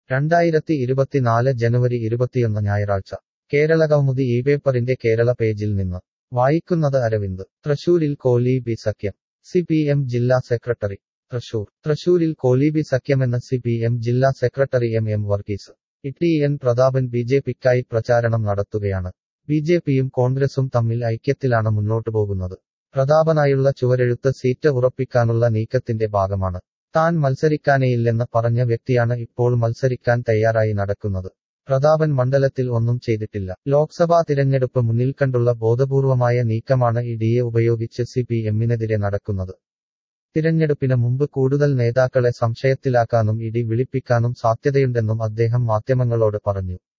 രണ്ടായിരത്തി ഇരുപത്തിനാല് ജനുവരി ഇരുപത്തിയൊന്ന് ഞായറാഴ്ച കേരള കൗമുദി ഈ പേപ്പറിന്റെ കേരള പേജിൽ നിന്ന് വായിക്കുന്നത് അരവിന്ദ് തൃശൂരിൽ കോലീബി സഖ്യം സി പി എം ജില്ലാ സെക്രട്ടറി തൃശൂർ തൃശൂരിൽ കോലീബി സഖ്യമെന്ന സി പി എം ജില്ലാ secretary M M Varghese E N Prathapan B J പിക്കായി പ്രചാരണം നടത്തുകയാണ് ബി ജെ പിയും കോൺഗ്രസും തമ്മിൽ ഐക്യത്തിലാണ് മുന്നോട്ടു പോകുന്നത് പ്രതാപനായുള്ള ചുവരെഴുത്ത് സീറ്റ് ഉറപ്പിക്കാനുള്ള നീക്കത്തിന്റെ ഭാഗമാണ് താൻ മത്സരിക്കാനേയില്ലെന്ന് പറഞ്ഞ വ്യക്തിയാണ് ഇപ്പോൾ മത്സരിക്കാൻ തയ്യാറായി നടക്കുന്നത് പ്രതാപൻ മണ്ഡലത്തിൽ ഒന്നും ചെയ്തിട്ടില്ല ലോക്സഭാ തിരഞ്ഞെടുപ്പ് മുന്നിൽ കണ്ടുള്ള ബോധപൂർവമായ നീക്കമാണ് ഇ ഡിയെ ഉപയോഗിച്ച് സി പി എമ്മിനെതിരെ നടക്കുന്നത് തിരഞ്ഞെടുപ്പിന് മുമ്പ് കൂടുതൽ നേതാക്കളെ സംശയത്തിലാക്കാനും ഇടി വിളിപ്പിക്കാനും സാധ്യതയുണ്ടെന്നും അദ്ദേഹം മാധ്യമങ്ങളോട് പറഞ്ഞു